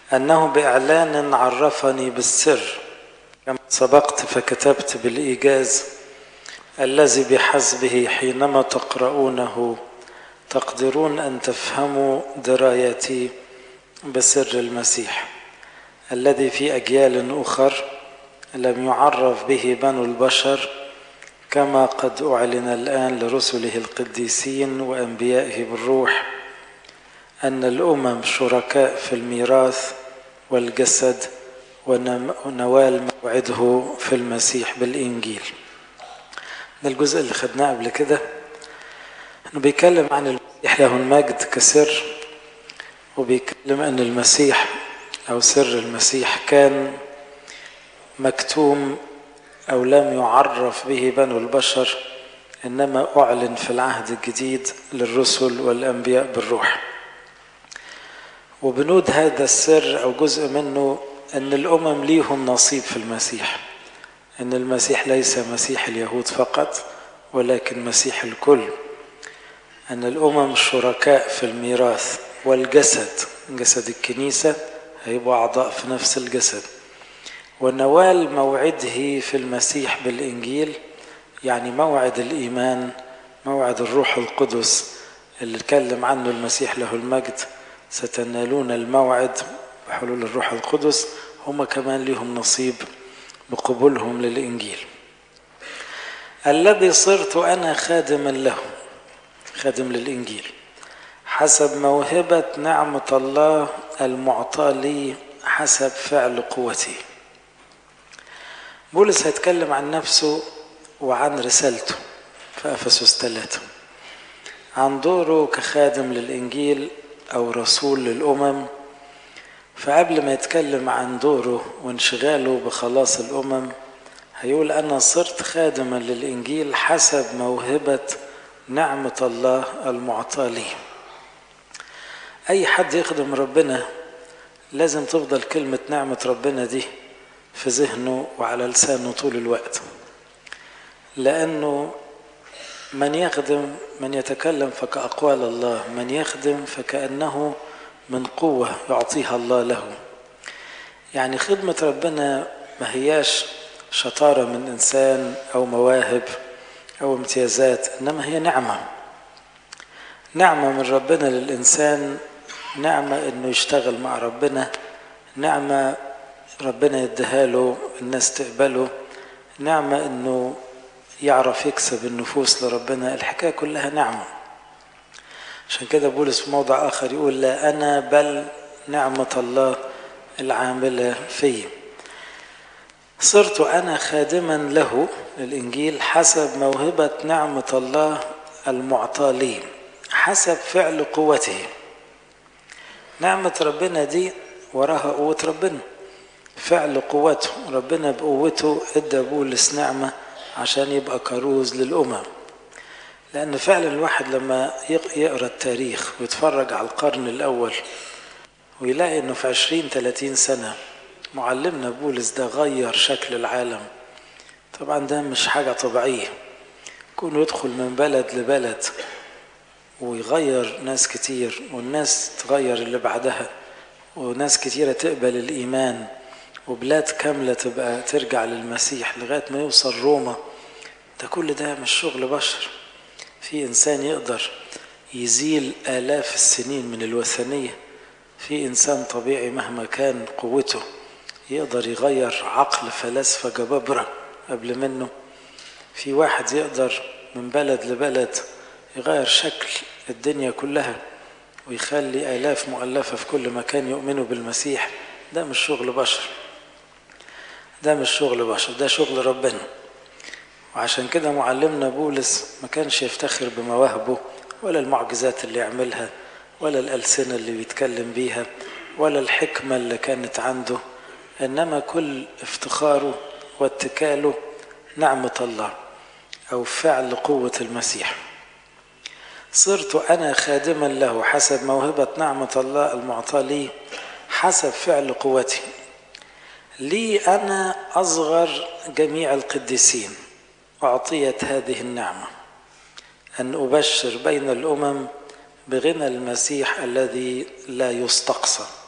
أنه بإعلان عرفني بالسر كما سبقت فكتبت بالإيجاز الذي بحسبه حينما تقرؤونه تقدرون أن تفهموا درايتي بسر المسيح الذي في أجيال أخر لم يعرف به بنو البشر كما قد أعلن الآن لرسله القديسين وأنبيائه بالروح أن الأمم شركاء في الميراث والجسد ونوال موعده في المسيح بالإنجيل ده الجزء اللي خدناه قبل كده انه بيتكلم عن المسيح له المجد كسر وبيتكلم ان المسيح او سر المسيح كان مكتوم او لم يعرف به بنو البشر انما اعلن في العهد الجديد للرسل والانبياء بالروح وبنود هذا السر او جزء منه ان الامم ليهم نصيب في المسيح ان المسيح ليس مسيح اليهود فقط ولكن مسيح الكل ان الامم شركاء في الميراث والجسد جسد الكنيسه هيبقوا اعضاء في نفس الجسد ونوال موعده في المسيح بالانجيل يعني موعد الايمان موعد الروح القدس اللي اتكلم عنه المسيح له المجد ستنالون الموعد بحلول الروح القدس هم كمان لهم نصيب بقبولهم للإنجيل الذي صرت أنا خادما له خادم للإنجيل حسب موهبة نعمة الله المعطى لي حسب فعل قوتي بولس هيتكلم عن نفسه وعن رسالته في أفسس ثلاثة عن دوره كخادم للإنجيل أو رسول للأمم فقبل ما يتكلم عن دوره وانشغاله بخلاص الأمم هيقول أنا صرت خادما للإنجيل حسب موهبة نعمة الله المعطاة لي أي حد يخدم ربنا لازم تفضل كلمة نعمة ربنا دي في ذهنه وعلى لسانه طول الوقت لأنه من يخدم من يتكلم فكأقوال الله من يخدم فكأنه من قوة يعطيها الله له يعني خدمة ربنا ما هياش شطارة من إنسان أو مواهب أو امتيازات إنما هي نعمة نعمة من ربنا للإنسان نعمة إنه يشتغل مع ربنا نعمة ربنا يديها له الناس تقبله نعمة إنه يعرف يكسب النفوس لربنا الحكاية كلها نعمة عشان كده بولس في موضع آخر يقول لا أنا بل نعمة الله العاملة في صرت أنا خادما له للإنجيل حسب موهبة نعمة الله المعطى لي حسب فعل قوته نعمة ربنا دي وراها قوة ربنا فعل قوته ربنا بقوته ادى بولس نعمة عشان يبقى كروز للأمم لأن فعلا الواحد لما يقرأ التاريخ ويتفرج على القرن الأول ويلاقي إنه في عشرين ثلاثين سنة معلمنا بولس ده غير شكل العالم طبعا ده مش حاجة طبيعية كونه يدخل من بلد لبلد ويغير ناس كتير والناس تغير اللي بعدها وناس كتيرة تقبل الإيمان وبلاد كاملة تبقى ترجع للمسيح لغاية ما يوصل روما ده كل ده مش شغل بشر في إنسان يقدر يزيل آلاف السنين من الوثنية في إنسان طبيعي مهما كان قوته يقدر يغير عقل فلاسفة جبابرة قبل منه في واحد يقدر من بلد لبلد يغير شكل الدنيا كلها ويخلي آلاف مؤلفة في كل مكان يؤمنوا بالمسيح ده مش شغل بشر ده مش شغل بشر ده شغل ربنا وعشان كده معلمنا بولس ما كانش يفتخر بمواهبه ولا المعجزات اللي يعملها ولا الألسنة اللي بيتكلم بيها ولا الحكمة اللي كانت عنده إنما كل افتخاره واتكاله نعمة الله أو فعل قوة المسيح صرت أنا خادما له حسب موهبة نعمة الله المعطاة لي حسب فعل قوتي لي أنا أصغر جميع القديسين أعطيت هذه النعمة أن أبشر بين الأمم بغنى المسيح الذي لا يستقصى